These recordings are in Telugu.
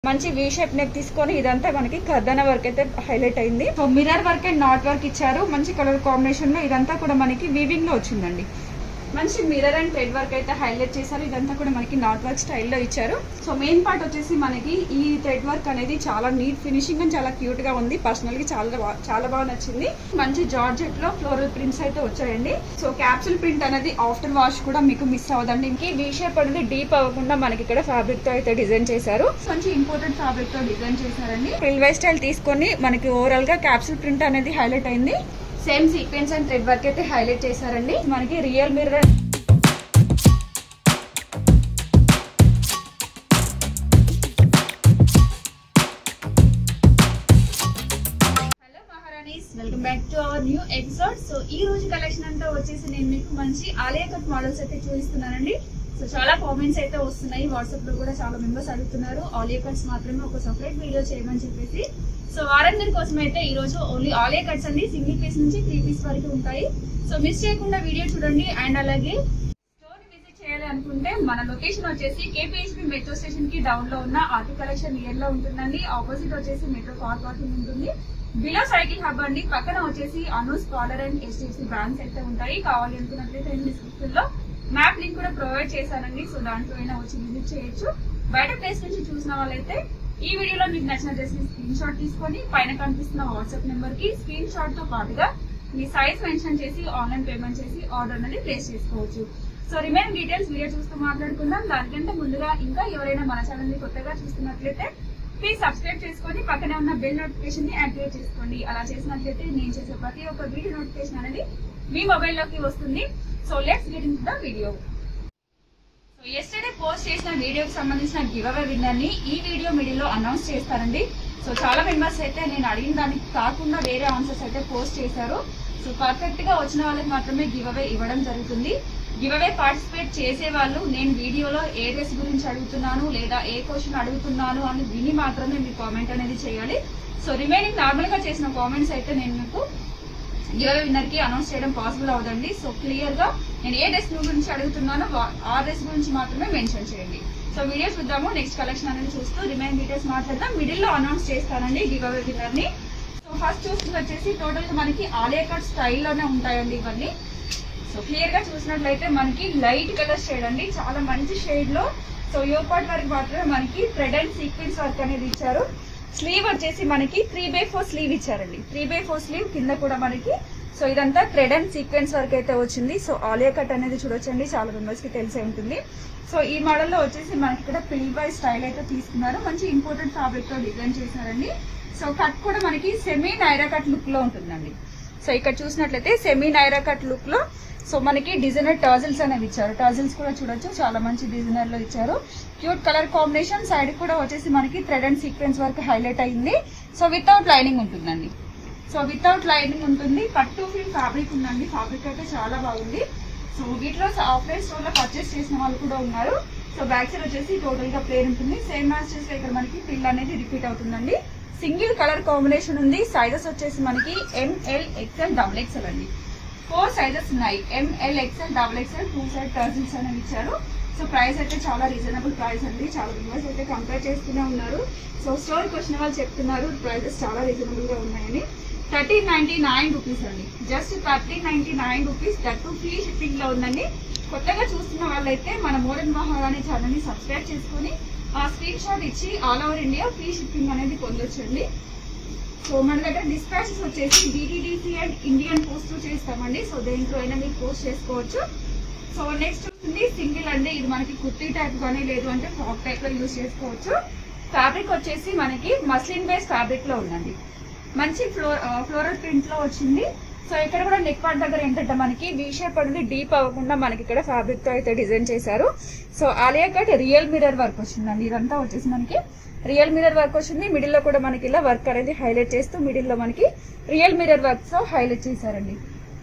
మంచి వీ షేప్ నెక్ తీసుకొని ఇదంతా మనకి కర్దన వర్క్ అయితే హైలైట్ అయింది so mirror work and knot work ఇచ్చారు మంచి కలర్ కాంబినేషన్ లో ఇదంతా కూడా మనకి వీవింగ్ లో వచ్చిందండి మంచి మిరర్ అండ్ థ్రెడ్ వర్క్ అయితే హైలైట్ చేశారు ఇదంతా కూడా మనకి నాట్ వర్క్ స్టైల్లో ఇచ్చారు సో మెయిన్ పార్ట్ వచ్చేసి మనకి ఈ థ్రెడ్ వర్క్ అనేది చాలా నీట్ ఫినిషింగ్ అండ్ చాలా క్యూట్ గా ఉంది పర్సనల్ గా చాలా బా- చాలా బాగా నచ్చింది మంచి జార్జెట్ లో ఫ్లోరల్ ప్రింట్స్ అయితే వచ్చాయండి సో క్యాప్సూల్ ప్రింట్ అనేది ఆఫ్టర్ వాష్ కూడా మీకు మిస్ అవ్వదండి ఇంక వీ షేప్ అనేది డీప్ అవ్వకుండా మనకి ఇక్కడ ఫ్యాబ్రిక్ తో అయితే డిజైన్ చేశారు మంచి ఇంపోర్టెడ్ ఫ్యాబ్రిక్ తో డిజైన్ చేశారండి రిల్వే స్టైల్ తీసుకొని మనకి ఓవరాల్ గా క్యాప్సూల్ ప్రింట్ అనేది హైలైట్ అయింది same sequence and thread work అయితే హైలైట్ చేశారండి మనకి real mirror hello Maharanis welcome back to our new episode so ఈ రోజు కలెక్షన్ అంతా వచ్చేసి నేను మీకు మంచి ఆలయ కట్ మోడల్స్ అయితే చూపిస్తున్నానండి సో చాలా కామెంట్స్ అయితే వస్తున్నాయి వాట్సాప్ లో కూడా చాలా మెంబర్స్ అడుగుతున్నారు ఆలియా కట్స్ మాత్రమే ఒక సపరేట్ వీడియో చేయమని చెప్పేసి సో వారందరి కోసం అయితే ఈ రోజు ఓన్లీ ఆలియా కట్స్ అండి సింగిల్ పీస్ నుంచి త్రీ పీస్ వరకు ఉంటాయి సో మిస్ చేయకుండా వీడియో చూడండి అండ్ అలాగే స్టోర్ విజిట్ చేయాలి అనుకుంటే మన లొకేషన్ వచ్చేసి కేపీహెచ్పి మెట్రో స్టేషన్ కి డౌన్ లో ఉన్న ఆర్టీ కలెక్షన్ నియర్ లో ఉంటుందండి ఆపోజిట్ వచ్చేసి మెట్రో కార్ పార్కింగ్ ఉంటుంది బిలో సైకిల్ హబ్ అండి పక్కన వచ్చేసి Anu's parlour and HDFC brands అయితే ఉంటాయి కావాలి అనుకున్నట్లయితే డిస్క్రిప్షన్ లో మ్యాప్ లింక్ కూడా ప్రొవైడ్ చేశానండి సో దాంట్లో అయినా వచ్చి విజిట్ చేయొచ్చు బయట ప్లేస్ నుంచి చూసిన వాళ్ళైతే ఈ వీడియోలో మీకు నచ్చిన డ్రెస్ ని స్క్రీన్ షాట్ తీసుకొని పైన కనిపిస్తున్న వాట్సాప్ నెంబర్ కి స్క్రీన్ షాట్ తో పాటుగా మీ సైజ్ మెన్షన్ చేసి ఆన్లైన్ పేమెంట్ చేసి ఆర్డర్ అనేది ప్లేస్ చేసుకోవచ్చు సో రిమైన్ డీటెయిల్స్ వీడియో చూస్తూ మాట్లాడుకుందాం దానికంటే ముందుగా ఇంకా ఎవరైనా మన ఛానల్ ని కొత్తగా చూస్తున్నట్లయితే ప్లీజ్ సబ్స్క్రైబ్ చేసుకొని పక్కనే ఉన్న బెల్ నోటిఫికేషన్ ని యాక్టివేట్ చేసుకోండి అలా చేసినట్లయితే నేను చేసే ప్రతి ఒక్క వీడియో నోటిఫికేషన్ అనేది మీ మొబైల్ లోకి వస్తుంది so let's get in the video so yesterday post చేసిన వీడియోకి సంబంధించిన గివ్ అవే విన్నర్ ని ఈ వీడియో మిడిల్ లో అనౌన్స్ చేస్తారండి సో చాలా మెంబర్స్ అయితే నేను అడిగిన దానికి కాకుండా వేరే ఆన్సర్స్ అయితే పోస్ట్ చేశారు సో పర్ఫెక్ట్ గా వచ్చిన వాళ్ళకి మాత్రమే గివ్ అవే ఇవ్వడం జరుగుతుంది గివ్ అవే పార్టిసిపేట్ చేసే వాళ్ళు నేను వీడియోలో ఏ డ్రెస్ గురించి అడుగుతున్నాను లేదా ఏ క్వశ్చన్ అడుగుతున్నాను అని విని మాత్రమే మీ కామెంట్ అనేది చేయాలి సో రిమైనింగ్ నార్మల్ గా చేసిన కామెంట్స్ అయితే నేను మీకు గివ్ విన్నర్ కి అనౌన్స్ చేయడం పాసిబుల్ అవదండి సో క్లియర్ గా నేను ఏ డ్రెస్ గురించి అడుగుతున్నానో వా- ఆ డ్రెస్ గురించి మాత్రమే మెన్షన్ చేయండి సో వీడియో చూద్దాము నెక్స్ట్ కలెక్షన్ అనేది చూస్తూ రిమైన్ డీటెయిల్స్ మాట్లాడదాం మిడిల్ లో అనౌన్స్ చేస్తానండి గివ్ అవే విన్నర్ ని సో ఫస్ట్ చూస్తుంది వచ్చేసి టోటల్ గా మనకి ఆలియా కట్ స్టైల్లోనే ఉంటాయండి ఇవన్నీ సో క్లియర్ గా చూసినట్లయితే మనకి లైట్ కలర్ షేడ్ అండి చాలా మంచి షేడ్ లో సో యో పార్ట్ వరకు మాత్రమే మనకి థ్రెడ్ అండ్ సీక్వెన్స్ వర్క్ అనేది ఇచ్చారు స్లీవ్ వచ్చేసి మనకి త్రీ బై ఫోర్ స్లీవ్ ఇచ్చారండి త్రీ బై ఫోర్ స్లీవ్ కింద కూడా మనకి సో ఇదంతా థ్రెడ్ అండ్ సీక్వెన్స్ వర్క్ అయితే వచ్చింది సో ఆలియా కట్ అనేది చూడొచ్చండి చాలా మెంబర్స్ కి తెలిసే ఉంటుంది సో ఈ మోడల్లో వచ్చేసి మనకి ఇక్కడ పిల్ బై స్టైల్ అయితే తీసుకున్నారు మంచి ఇంపోర్టెడ్ ఫ్యాబ్రిక్ తో డిజైన్ చేశారండి సో కట్ కూడా మనకి సెమీ నైరా కట్ లుక్ లో ఉంటుందండి సో ఇక్కడ చూసినట్లయితే సెమీ నైరా కట్ లుక్ లో సో మనకి డిజైనర్ టాజిల్స్ అనేవి ఇచ్చారు టాజిల్స్ కూడా చూడొచ్చు చాలా మంచి డిజైనర్ లో ఇచ్చారు క్యూట్ కలర్ కాంబినేషన్ సైడ్ కూడా వచ్చేసి మనకి thread and sequence work highlight అయింది సో వితౌట్ లైనింగ్ ఉంటుందండి సో వితౌట్ లైనింగ్ ఉంటుంది పట్టు ఫీల్ ఫ్యాబ్రిక్ ఉందండి ఫ్యాబ్రిక్ అయితే చాలా బాగుంది సో వీటిలో ఆఫ్లైన్ స్టోర్ లో పర్చేస్ చేసిన వాళ్ళు కూడా ఉన్నారు సో బ్యాక్ సైడ్ వచ్చేసి టోటల్ గా ప్లేన్ ఉంటుంది సేమ్ మ్యాచ్ చేస్తే ఇక్కడ మనకి పిల్ అనేది రిపీట్ అవుతుందండి సింగిల్ కలర్ కాంబినేషన్ ఉంది సైజెస్ వచ్చేసి మనకి ఎంఎల్ ఎక్స్ఎల్ డబుల్ ఎక్స్ఎల్ అండి ఫోర్ సైజెస్ ఉన్నాయి M L XL double XL two side tassels అనేవి ఇచ్చారు సో ప్రైస్ అయితే చాలా రీజనబుల్ ప్రైస్ అండి చాలా వ్యూవర్స్ అయితే కంపేర్ చేస్తూనే ఉన్నారు సో స్టోర్కి వచ్చిన వాళ్ళు చెప్తున్నారు ప్రైసెస్ చాలా రీజనబుల్ గా ఉన్నాయని థర్టీన్ నైన్టీ నైన్ రూపీస్ అండి just thirteen ninety nine rupees that free shipping లో ఉందండి కొత్తగా చూస్తున్న వాళ్ళైతే మన మోడర్న్ మహారాణి ఛానల్ ని సబ్స్క్రైబ్ చేసుకొని ఆ స్క్రీన్ షాట్ ఇచ్చి all over India free shipping అనేది పొందొచ్చండి సో మన దగ్గర డిస్పాచెస్ వచ్చేసి డిటిడిసి అండ్ ఇండియన్ పోస్ట్ చేస్తామండి సో దేంట్లో అయినా మీరు పోస్ట్ చేసుకోవచ్చు సో నెక్స్ట్ వస్తుంది సింగిల్ అండి ఇది మనకి కుర్తీ టైప్ కానీ లేదు అంటే ఫ్రాక్ టైప్ లో యూజ్ చేసుకోవచ్చు ఫ్యాబ్రిక్ వచ్చేసి మనకి మస్లిన్ బేస్ ఫ్యాబ్రిక్ లో ఉందండి మంచి ఫ్లో ఫ్లోరల్ ప్రింట్ లో వచ్చింది సో ఇక్కడ కూడా నెక్ పార్ట్ దగ్గర ఏంటంటే మనకి వీ షేప్ అనేది డీప్ అవ్వకుండా మనకి ఇక్కడ ఫ్యాబ్రిక్ తో అయితే డిజైన్ చేశారు so Alia cut real mirror work వచ్చిందండి ఇదంతా వచ్చేసి మనకి రియల్ మిరర్ వర్క్ వచ్చింది మిడిల్ లో కూడా మనకి ఇలా వర్క్ అనేది హైలైట్ చేస్తూ మిడిల్ లో మనకి రియల్ మిరర్ వర్క్ తో హైలైట్ చేశారండి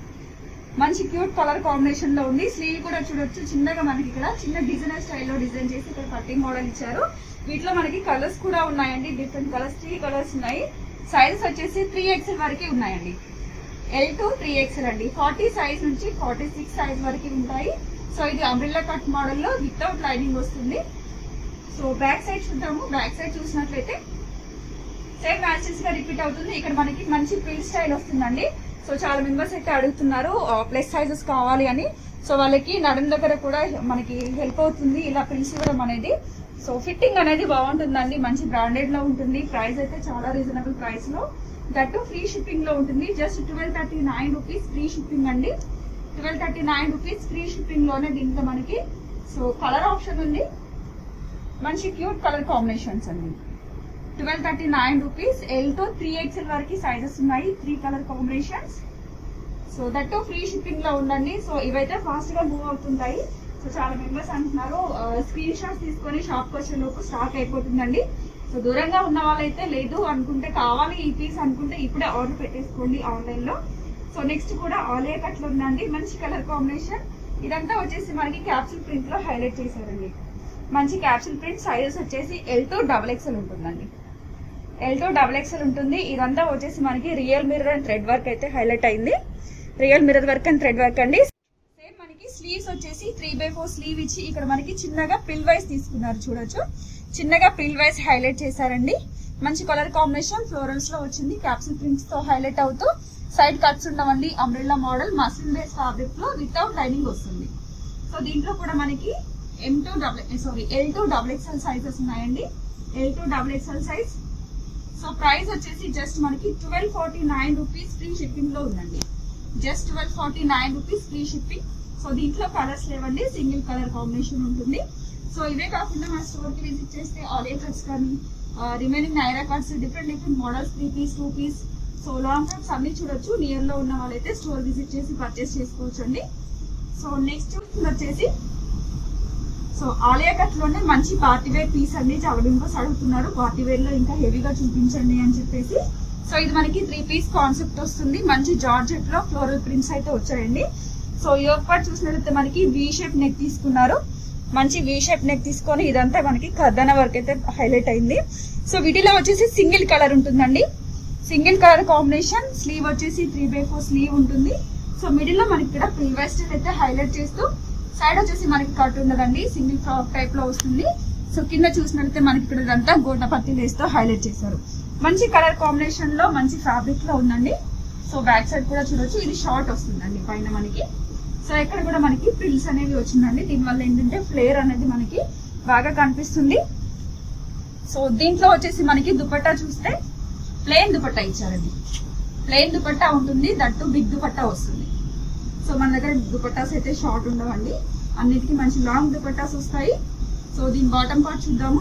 మంచి క్యూట్ కలర్ కాంబినేషన్ లో ఉంది స్లీవ్ కూడా చూడొచ్చు చిన్నగా మనకి ఇక్కడ చిన్న డిజైనర్ స్టైల్లో డిజైన్ చేసి ఇక్కడ కటింగ్ మోడల్ ఇచ్చారు వీటిలో మనకి కలర్స్ కూడా ఉన్నాయండి డిఫరెంట్ కలర్స్ త్రీ కలర్స్ ఉన్నాయి సైజెస్ వచ్చేసి త్రీ ఎక్స్ఎల్ వరకు ఉన్నాయండి ఎల్ టు త్రీ ఎక్స్ఎల్ అండి ఫార్టీ సైజ్ నుంచి ఫార్టీ సిక్స్ సైజ్ వరకు ఉంటాయి సో ఇది అంబ్రిల్లా కట్ మోడల్ లో వితౌట్ లైనింగ్ వస్తుంది సో బ్యాక్ సైడ్ చూద్దాము బ్యాక్ సైడ్ చూసినట్లయితే సేమ్ మ్యాచెస్ గా రిపీట్ అవుతుంది ఇక్కడ మనకి మంచి ప్రిల్ స్టైల్ వస్తుందండి సో చాలా మెంబర్స్ అయితే అడుగుతున్నారు ప్లస్ సైజెస్ కావాలి అని సో వాళ్ళకి నడుం దగ్గర కూడా మనకి హెల్ప్ అవుతుంది ఇలా ప్రిల్స్ ఇవ్వడం అనేది సో ఫిట్టింగ్ అనేది బాగుంటుందండి మంచి బ్రాండెడ్ లో ఉంటుంది ప్రైస్ అయితే చాలా రీజనబుల్ ప్రైస్ లో దట్టు ఫ్రీ షిప్పింగ్ లో ఉంటుంది just twelve thirty nine rupees free shipping అండి twelve thirty nine rupees free shipping లోనే దీంట్లో మనకి సో కలర్ ఆప్షన్ ఉంది మంచి క్యూట్ కలర్ కాంబినేషన్స్ అండి twelve thirty nine rupees L తో త్రీ ఎక్స్ఎల్ వరకు సైజెస్ ఉన్నాయి three colour combinations so that free shipping లో ఉండండి సో ఇవైతే ఫాస్ట్ గా మూవ్ అవుతుంటాయి సో చాలా మెంబర్స్ అంటున్నారు స్క్రీన్ షాట్స్ తీసుకొని షాప్ వచ్చే లోపు స్టాక్ అయిపోతుందండి సో దూరంగా ఉన్న వాళ్ళైతే లేదు అనుకుంటే కావాలి ఈ పీస్ అనుకుంటే ఇప్పుడే ఆర్డర్ పెట్టేసుకోండి ఆన్లైన్ లో సో నెక్స్ట్ కూడా ఆలియా కట్లు ఉందండి మంచి కలర్ కాంబినేషన్ ఇదంతా వచ్చేసి మనకి క్యాప్సూల్ ప్రింట్ లో హైలైట్ చేశారండి మంచి క్యాప్సూల్ ప్రింట్ సైజెస్ వచ్చేసి ఎల్ టు డబల్ ఎక్స్ఎల్ ఉంటుందండి ఎల్ టు డబల్ ఎక్స్ఎల్ ఉంటుంది ఇదంతా వచ్చేసి మనకి real mirror and thread work అయితే హైలైట్ అయింది real mirror work and thread work అండి సేమ్ మనకి స్లీవ్స్ వచ్చేసి త్రీ బై ఫోర్ స్లీవ్ ఇచ్చి ఇక్కడ మనకి చిన్నగా పిల్ వైస్ తీసుకున్నారు చూడొచ్చు చిన్నగా పిల్ వైస్ హైలైట్ చేశారండి మంచి కలర్ కాంబినేషన్ ఫ్లోరల్స్ లో వచ్చింది క్యాప్సూల్ ప్రింట్స్ తో హైలైట్ అవుతూ సైడ్ కట్స్ ఉండవండి umbrella model muslin base fabric లో వితౌట్ లైనింగ్ వస్తుంది సో దీంట్లో కూడా మనకి M to double sorry L to double XL sizes ఉన్నాయండి L to double XL size so price వచ్చేసి జస్ట్ మనకి twelve forty nine rupees free shipping లో ఉందండి just twelve forty nine rupees free shipping so దీంట్లో కలర్స్ లేవండి సింగిల్ కలర్ కాంబినేషన్ ఉంటుంది సో ఇవే కాకుండా మా స్టోర్ కి విజిట్ చేస్తే ఆలియా కట్స్ కానీ remaining Naira cuts different different models three piece two piece so long frocks అన్ని చూడొచ్చు నియర్ లో ఉన్న వాళ్ళైతే స్టోర్ విజిట్ చేసి పర్చేస్ చేసుకోవచ్చు అండి సో నెక్స్ట్ వచ్చేసి సో ఆలియా కట్ లోనే మంచి పార్టీ వేర్ పీస్ అండి చాలా మెంబర్స్ అడుగుతున్నారు పార్టీ వేర్ లో ఇంకా హెవీగా చూపించండి అని చెప్పేసి సో ఇది మనకి త్రీ పీస్ కాన్సెప్ట్ వస్తుంది మంచి జార్జెట్ లో ఫ్లోరల్ ప్రింట్స్ అయితే వచ్చాయండి సో యోగ్ పార్ట్ చూసినట్లయితే మనకి వి షేప్ నెక్ తీసుకున్నారు మంచి వి షేప్ నెక్ తీసుకొని ఇదంతా మనకి కర్దన వర్క్ అయితే హైలైట్ అయింది సో వీటిలో వచ్చేసి సింగిల్ కలర్ ఉంటుందండి సింగిల్ కలర్ కాంబినేషన్ స్లీవ్ వచ్చేసి త్రీ బై ఫోర్ స్లీవ్ ఉంటుంది సో మిడిల్ లో మనకి ఇక్కడ ప్రిల్వెస్ట్ అయితే హైలైట్ చేస్తూ సైడ్ వచ్చేసి మనకి కట్ ఉండదండి సింగిల్ ఫ్రాక్ టైప్ లో వస్తుంది సో కింద చూసినట్లయితే మనకి ఇక్కడ ఇదంతా గోట పత్తి లేస్ తో హైలైట్ చేశారు మంచి కలర్ కాంబినేషన్ లో మంచి ఫ్యాబ్రిక్ లో ఉందండి సో బ్యాక్ సైడ్ కూడా చూడొచ్చు ఇది షార్ట్ వస్తుందండి పైన మనకి సో ఇక్కడ కూడా మనకి ప్రిల్స్ అనేవి వచ్చిందండి దీనివల్ల ఏంటంటే ఫ్లేర్ అనేది మనకి బాగా కనిపిస్తుంది సో దీంట్లో వచ్చేసి మనకి దుపట్టా చూస్తే ప్లెయిన్ దుపట్టా ఇచ్చారండి ప్లెయిన్ దుపట్టా ఉంటుంది దట్టు బిగ్ దుపట్టా వస్తుంది సో మన దగ్గర దుపట్టాస్ అయితే షార్ట్ ఉండవండి అన్నిటికీ మంచి లాంగ్ దుపట్టాస్ వస్తాయి సో దీని బాటమ్ పార్ట్ చూద్దాము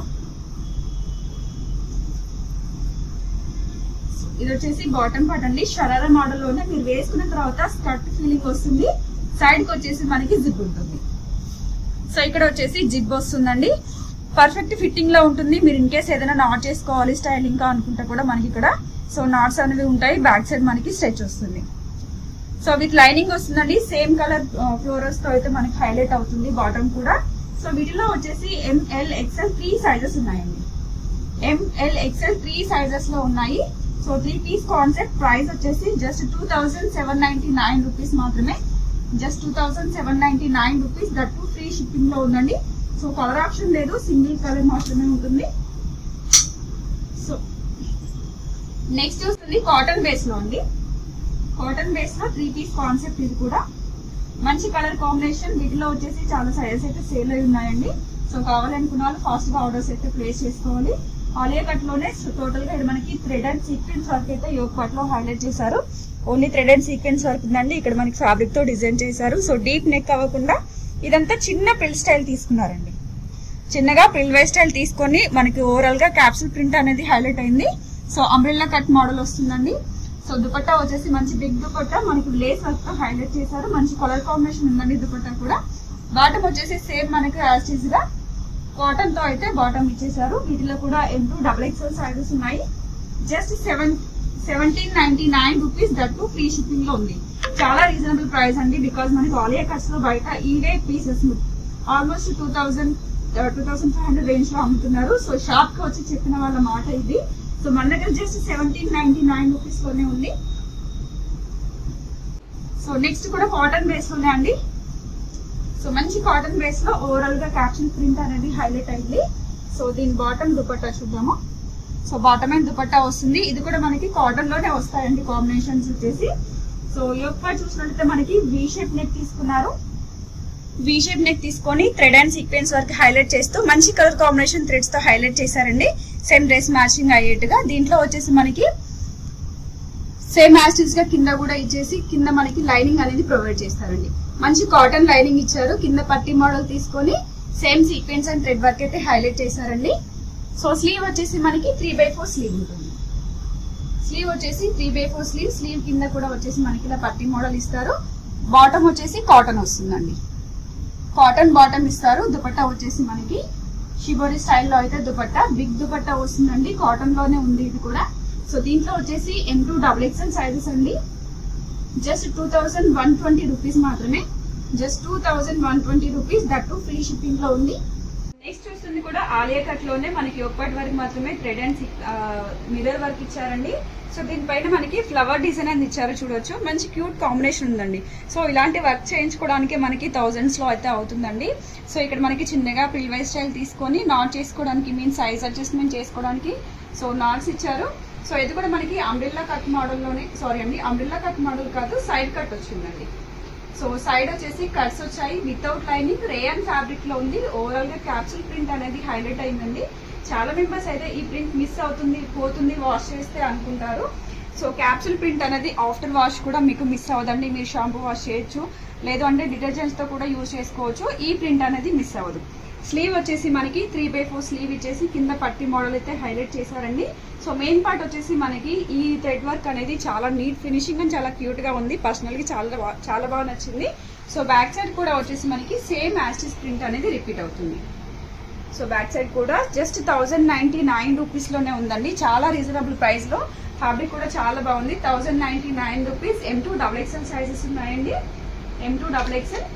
సో ఇది వచ్చేసి బాటమ్ పార్ట్ అండి షరారా మోడల్ లోనే మీరు వేసుకున్న తర్వాత స్కర్ట్ ఫీలింగ్ వస్తుంది సైడ్ కి వచ్చేసి మనకి జిప్ ఉంటుంది సో ఇక్కడ వచ్చేసి జిప్ వస్తుందండి పర్ఫెక్ట్ ఫిట్టింగ్ లో ఉంటుంది మీరు ఇన్ కేస్ ఏదైనా నాట్ చేసుకోవాలి స్టైలింగ్ గా అనుకుంటే కూడా మనకి ఇక్కడ సో నాట్స్ అనేవి ఉంటాయి బ్యాక్ సైడ్ మనకి స్ట్రెచ్ వస్తుంది సో విత్ లైనింగ్ వస్తుందండి సేమ్ కలర్ ఫ్లోరల్స్ తో అయితే మనకి హైలైట్ అవుతుంది బాటమ్ కూడా సో వీటిలో వచ్చేసి ఎంఎల్ ఎక్స్ఎల్ త్రీ సైజెస్ ఉన్నాయండి ఎంఎల్ ఎక్స్ఎల్ త్రీ సైజెస్ లో ఉన్నాయి so three piece concept price వచ్చేసి just two thousand seven ninety nine rupees మాత్రమే just two thousand seven ninety nine rupees that too free shipping లో ఉందండి సో కలర్ ఆప్షన్ లేదు సింగిల్ కలర్ మాత్రమే ఉంటుంది సో నెక్స్ట్ వస్తుంది కాటన్ బేస్ లో అండి కాటన్ బేస్ లో త్రీ పీస్ కాన్సెప్ట్ ఇది కూడా మంచి కలర్ కాంబినేషన్ వీటిలో వచ్చేసి చాలా సైజెస్ అయితే సేల్ అయి ఉన్నాయండి సో కావాలనుకున్న వాళ్ళు ఫాస్ట్ గా ఆర్డర్స్ అయితే ప్లేస్ చేసుకోవాలి ఆలియా కట్ లోనే టోటల్ గా ఇక్కడ మనకి థ్రెడ్ అండ్ సీక్వెన్స్ వర్క్ అయితే యోగ్ పార్ట్ లో హైలైట్ చేశారు only thread and sequence work ఉందండి ఇక్కడ మనకి ఫ్యాబ్రిక్ తో డిజైన్ చేశారు సో డీప్ నెక్ అవ్వకుండా ఇదంతా చిన్న పిల్ స్టైల్ తీసుకున్నారండి చిన్నగా పిల్ వై స్టైల్ తీసుకొని మనకి ఓవరాల్ గా క్యాప్సూల్ ప్రింట్ అనేది హైలైట్ అయింది సో అంబ్రెల్లా కట్ మోడల్ వస్తుందండి సో దుపట్టా వచ్చేసి మంచి బిగ్ దుపట్టా మనకి లేస్ వర్క్ తో హైలైట్ చేశారు మంచి కలర్ కాంబినేషన్ ఉందండి దుపట్టా కూడా బాటమ్ వచ్చేసి సేమ్ మనకి యాజ్ గా కాటన్ తో అయితే బాటమ్ ఇచ్చేసారు వీటిలో కూడా M to double XL sizes ఉన్నాయి just seven seventeen ninety nine rupees that free shipping లో ఉంది చాలా రీజనబుల్ ప్రైస్ అండి బికాస్ మనకి ఆలియా కట్స్ లో బయట ఈవే pieces almost two thousand two thousand five hundred range లో అమ్ముతున్నారు సో షాప్ కి వచ్చి చెప్పిన వాళ్ళ మాట ఇది సో మన దగ్గర just seventeen ninety nine rupees లోనే ఉంది సో నెక్స్ట్ కూడా కాటన్ బేస్ లోనే అండి సో మంచి కాటన్ బేస్ లో ఓవరాల్ గా క్యాప్షన్ ప్రింట్ అనేది హైలైట్ అయింది సో దీని బాటమ్ దుపట్టా చూద్దాము సో బాటమ్ అండ్ దుపట్టా వస్తుంది ఇది కూడా మనకి కాటన్ లోనే వస్తాయండి కాంబినేషన్స్ వచ్చేసి సో యోగ్ పార్ట్ చూసినట్లయితే మనకి వి షేప్ నెక్ తీసుకున్నారు వి షేప్ నెక్ తీసుకొని thread and sequence work highlight చేస్తూ మంచి కలర్ కాంబినేషన్ థ్రెడ్స్ తో హైలైట్ చేశారండి సేమ్ డ్రెస్ మ్యాచింగ్ అయ్యేట్టుగా దీంట్లో వచ్చేసి మనకి సేమ్ యాస్టిస్ గా కింద కూడా ఇచ్చేసి కింద మనకి లైనింగ్ అనేది ప్రొవైడ్ చేస్తారండి మంచి కాటన్ లైనింగ్ ఇచ్చారు కింద పట్టి మోడల్ తీసుకొని same sequence and thread work అయితే హైలైట్ చేశారండి సో స్లీవ్ వచ్చేసి మనకి త్రీ బై ఫోర్ స్లీవ్ ఉంటుంది స్లీవ్ వచ్చేసి three by four sleeve sleeve కింద కూడా వచ్చేసి మనకి ఇలా పట్టి మోడల్ ఇస్తారు బాటమ్ వచ్చేసి కాటన్ వస్తుందండి కాటన్ బాటమ్ ఇస్తారు దుపట్టా వచ్చేసి మనకి షిబోరి స్టైల్లో అయితే దుపట్టా బిగ్ దుపట్టా వస్తుందండి కాటన్ లోనే ఉంది ఇది కూడా సో దీంట్లో వచ్చేసి M to double XL sizes అండి just two thousand one twenty rupees మాత్రమే just two thousand one twenty rupees that too free shipping లో ఉంది నెక్స్ట్ చూస్తుంది కూడా ఆలియా కట్ లోనే మనకి ఒక్కటి వరకు మాత్రమే థ్రెడ్ అండ్ మిర్రర్ వర్క్ ఇచ్చారండి సో దీనిపైన మనకి ఫ్లవర్ డిజైన్ అనేది ఇచ్చారు చూడొచ్చు మంచి క్యూట్ కాంబినేషన్ ఉందండి సో ఇలాంటి వర్క్ చేయించుకోవడానికి మనకి థౌజండ్స్ లో అయితే అవుతుందండి సో ఇక్కడ మనకి చిన్నగా పిల్వై స్టైల్ తీసుకొని నాట్ చేసుకోవడానికి మీన్ సైజ్ అడ్జస్ట్మెంట్ చేసుకోవడానికి సో నాట్స్ ఇచ్చారు సో ఇది కూడా మనకి అంబ్రిల్లా కట్ మోడల్ లోనే సారీ అండి అంబ్రిల్లా కట్ మోడల్ కాదు సైడ్ కట్ వచ్చిందండి సో సైడ్ వచ్చేసి కట్స్ వచ్చాయి వితౌట్ లైనింగ్ రేయన్ ఫ్యాబ్రిక్ లో ఉంది ఓవరాల్ గా క్యాప్సూల్ ప్రింట్ అనేది హైలైట్ అయిందండి చాలా మెంబర్స్ అయితే ఈ ప్రింట్ మిస్ అవుతుంది పోతుంది వాష్ చేస్తే అనుకుంటారు సో క్యాప్సూల్ ప్రింట్ అనేది ఆఫ్టర్ వాష్ కూడా మీకు మిస్ అవ్వదండి మీరు షాంపూ వాష్ చేయొచ్చు లేదు అంటే డిటర్జెంట్స్ తో కూడా యూజ్ చేసుకోవచ్చు ఈ ప్రింట్ అనేది మిస్ అవ్వదు స్లీవ్ వచ్చేసి మనకి త్రీ బై ఫోర్ స్లీవ్ ఇచ్చేసి కింద పట్టి మోడల్ అయితే హైలైట్ చేశారండి సో మెయిన్ పార్ట్ వచ్చేసి మనకి ఈ థ్రెడ్ వర్క్ అనేది చాలా నీట్ ఫినిషింగ్ అండ్ చాలా క్యూట్ గా ఉంది పర్సనల్ గా చాలా బా- చాలా బాగా నచ్చింది సో బ్యాక్ సైడ్ కూడా వచ్చేసి మనకి సేమ్ యాస్టిస్ ప్రింట్ అనేది రిపీట్ అవుతుంది సో బ్యాక్ సైడ్ కూడా just thousand ninety nine rupees లోనే ఉందండి చాలా రీజనబుల్ ప్రైస్ లో ఫ్యాబ్రిక్ కూడా చాలా బాగుంది thousand ninety nine rupees M to double XL sizes ఉన్నాయండి M to double XL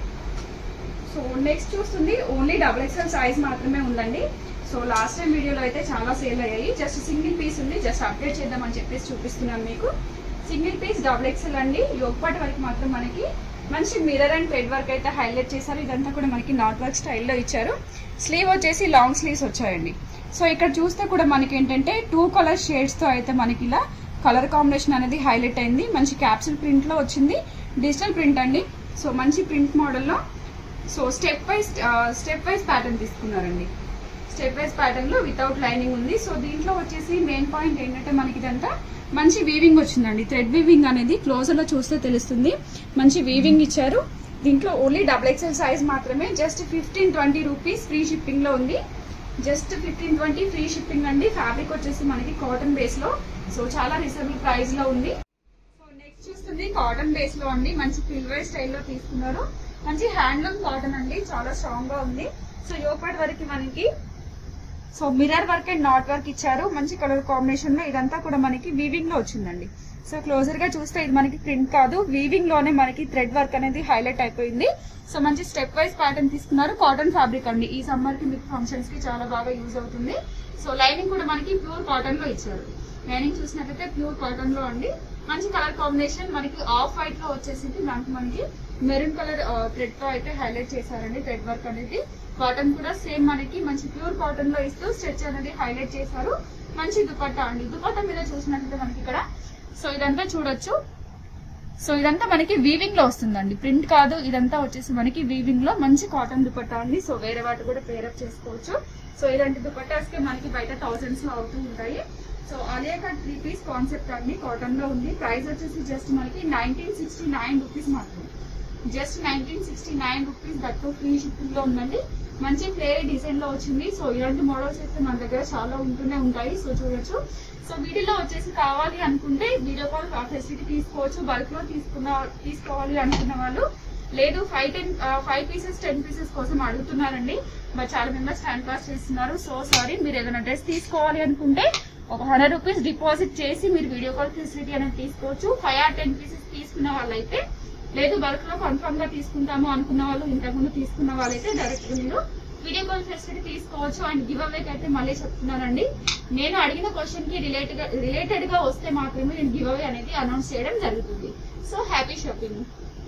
so next చూస్తుంది ఓన్లీ డబుల్ ఎక్స్ఎల్ సైజ్ మాత్రమే ఉందండి సో లాస్ట్ టైం వీడియోలో అయితే చాలా సేల్ అయ్యాయి జస్ట్ సింగిల్ పీస్ ఉంది జస్ట్ అప్డేట్ చేద్దామని చెప్పేసి చూపిస్తున్నాను మీకు సింగిల్ పీస్ డబుల్ ఎక్స్ఎల్ అండి యోగపాటి వరకు మాత్రం మనకి మంచి మిర్రర్ అండ్ థ్రెడ్ వర్క్ అయితే హైలైట్ చేశారు ఇదంతా కూడా మనకి నాట్ వర్క్ స్టైల్లో ఇచ్చారు స్లీవ్ వచ్చేసి లాంగ్ స్లీవ్స్ వచ్చాయండి సో ఇక్కడ చూస్తే కూడా మనకి ఏంటంటే టూ కలర్ షేడ్స్ తో అయితే మనకి ఇలా కలర్ కాంబినేషన్ అనేది హైలైట్ అయింది మంచి క్యాప్సూల్ ప్రింట్ లో వచ్చింది డిజిటల్ ప్రింట్ అండి సో మంచి ప్రింట్ మోడల్లో so step wise step wise pattern తీసుకున్నారండి స్టెప్ వైజ్ ప్యాటర్న్ లో వితౌట్ లైనింగ్ ఉంది సో దీంట్లో వచ్చేసి మెయిన్ పాయింట్ ఏంటంటే మనకి ఇదంతా మంచి వీవింగ్ వచ్చిందండి థ్రెడ్ వీవింగ్ అనేది క్లోజర్ లో చూస్తే తెలుస్తుంది మంచి వీవింగ్ ఇచ్చారు దీంట్లో ఓన్లీ డబుల్ ఎక్స్ఎల్ సైజ్ మాత్రమే just fifteen twenty rupees free shipping లో ఉంది just fifteen twenty free shipping అండి ఫ్యాబ్రిక్ వచ్చేసి మనకి కాటన్ బేస్ లో సో చాలా రీజనబుల్ ప్రైస్ లో ఉంది సో నెక్స్ట్ చూస్తుంది కాటన్ బేస్ లో అండి మంచి ఫిల్వర్ స్టైల్లో తీసుకున్నారు మంచి హ్యాండ్లూమ్ కాటన్ అండి చాలా స్ట్రాంగ్ గా ఉంది సో యోపాటి వరకు మనకి so mirror work and knot work ఇచ్చారు మంచి కలర్ కాంబినేషన్ లో ఇదంతా కూడా మనకి వీవింగ్ లో వచ్చిందండి సో క్లోజర్ గా చూస్తే ఇది మనకి ప్రింట్ కాదు వీవింగ్ లోనే మనకి థ్రెడ్ వర్క్ అనేది హైలైట్ అయిపోయింది సో మంచి స్టెప్ వైజ్ ప్యాటర్న్ తీసుకున్నారు కాటన్ ఫ్యాబ్రిక్ అండి ఈ సమ్మర్ కి మీకు ఫంక్షన్స్ కి చాలా బాగా యూజ్ అవుతుంది సో లైనింగ్ కూడా మనకి ప్యూర్ కాటన్ లో ఇచ్చారు లైనింగ్ చూసినట్లయితే ప్యూర్ కాటన్ లో అండి మంచి కలర్ కాంబినేషన్ మనకి ఆఫ్ వైట్ లో వచ్చేసింది దానికి మనకి మెరూన్ కలర్ థ్రెడ్ తో అయితే హైలైట్ చేశారండి థ్రెడ్ వర్క్ అనేది కాటన్ కూడా సేమ్ మనకి మంచి ప్యూర్ కాటన్ లో ఇస్తూ స్ట్రెచ్ అనేది హైలైట్ చేశారు మంచి దుపట్టా అండి దుపట్టా మీద చూసినట్లయితే మనకి ఇక్కడ సో ఇదంతా చూడొచ్చు సో ఇదంతా మనకి వీవింగ్ లో వస్తుందండి ప్రింట్ కాదు ఇదంతా వచ్చేసి మనకి వీవింగ్ లో మంచి కాటన్ దుపట్టా అండి సో వేరే వాటి కూడా పేరప్ చేసుకోవచ్చు సో ఇలాంటి దుపట్టాస్ కి మనకి బయట థౌసండ్స్ లో అవుతూ ఉంటాయి so Alia cut three piece concept అండి కాటన్ లో ఉంది ప్రైస్ వచ్చేసి జస్ట్ మనకి నైన్టీన్ సిక్స్టీ నైన్ రూపీస్ మాత్రమే just nineteen sixty nine rupees that free shipping లో ఉందండి మంచి ఫ్లేరీ డిజైన్ లో వచ్చింది సో ఇలాంటి మోడల్స్ అయితే మన దగ్గర చాలా ఉంటూనే ఉంటాయి సో చూడొచ్చు సో వీటిలో వచ్చేసి కావాలి అనుకుంటే వీడియో కాల్ ఫెసిలిటీ తీసుకోవచ్చు బల్క్ లో తీసుకున్న తీసుకోవాలి అనుకున్న వాళ్ళు లేదు five ten five pieces ten pieces కోసం అడుగుతున్నారండి బట్ చాలా మెంబర్స్ టైం పాస్ చేస్తున్నారు సో సారీ మీరు ఏదైనా డ్రెస్ తీసుకోవాలి అనుకుంటే ఒక హండ్రెడ్ రూపీస్ డిపాజిట్ చేసి మీరు వీడియో కాల్ ఫెసిలిటీ అనేది తీసుకోవచ్చు ఫైవ్ ఆర్ టెన్ పీసెస్ తీసుకున్న వాళ్ళైతే లేదు బల్క్ లో కన్ఫర్మ్ గా తీసుకుంటాము అనుకున్న వాళ్ళు ఇంతకుముందు తీసుకున్న వాళ్ళైతే డైరెక్ట్ గా మీరు వీడియో కాల్ ఫెసిలిటీ తీసుకోవచ్చు అండ్ గివ్ అవేకి అయితే మళ్ళీ చెప్తున్నానండి నేను అడిగిన క్వశ్చన్ కి రిలేటెడ్ గా రిలేటెడ్ గా వస్తే మాత్రమే నేను గివ్ అవే అనేది అనౌన్స్ చేయడం జరుగుతుంది సో హ్యాపీ షాపింగ్